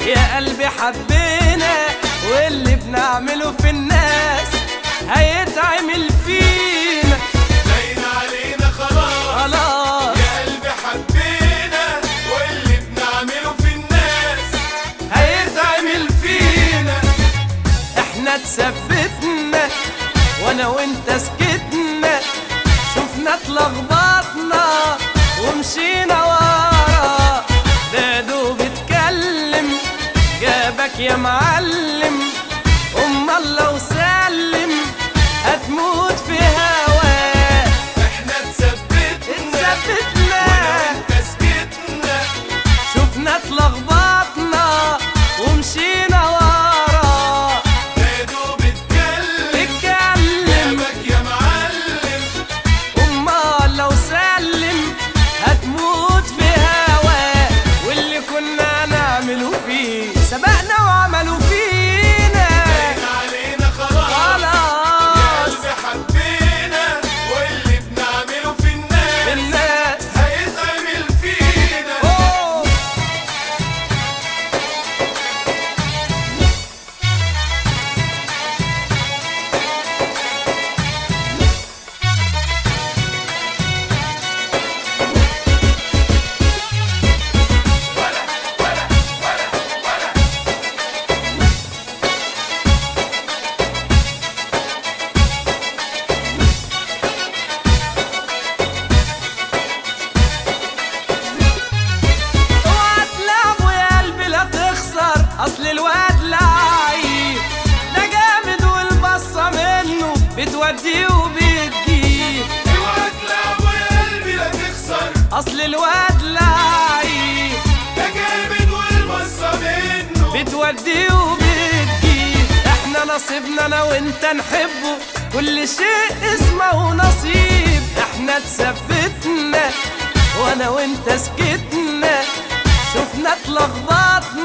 يا قلبي حبينا واللي بنعمله في الناس هيتعمل فينا باين علينا خلاص خلاص يا قلبي حبينا واللي بنعمله في الناس هيتعمل فينا احنا اتثبتنا وانا وانت سكتنا شفنا اتلخبطنا ومشينا ورا ده دوب اتكلم جابك يا معلم امال لو سلم هتموت في هواك احنا اتثبتنا اتثبتنا وانا وانت سكتنا شفنا اتلخبطنا ومشينا ورا يا دوب اتكلم اتكلم جابك يا معلم امال لو سلم هتموت في هوا واللي كنا نعمله فيه سبقنا وعملوا فينا باين علينا خلاص يا خلاص قلبي حبينا واللي بنعمله في الناس الناس هيتعمل فينا أوه. اوعى تلعب ويا قلبي لا تخسر اصل الواد لعيب ده جامد والبصه منه بتوديه وبتجيب اوعى تلعب ويا قلبي لا تخسر اصل الواد لعيب ده جامد والبصة منه بتوديه وبتجيب احنا نصيبنا انا وانت نحبه كل شيء اسمه نصيب احنا اتثبتنا وانا وانت سكتنا شفنا اتلخبطنا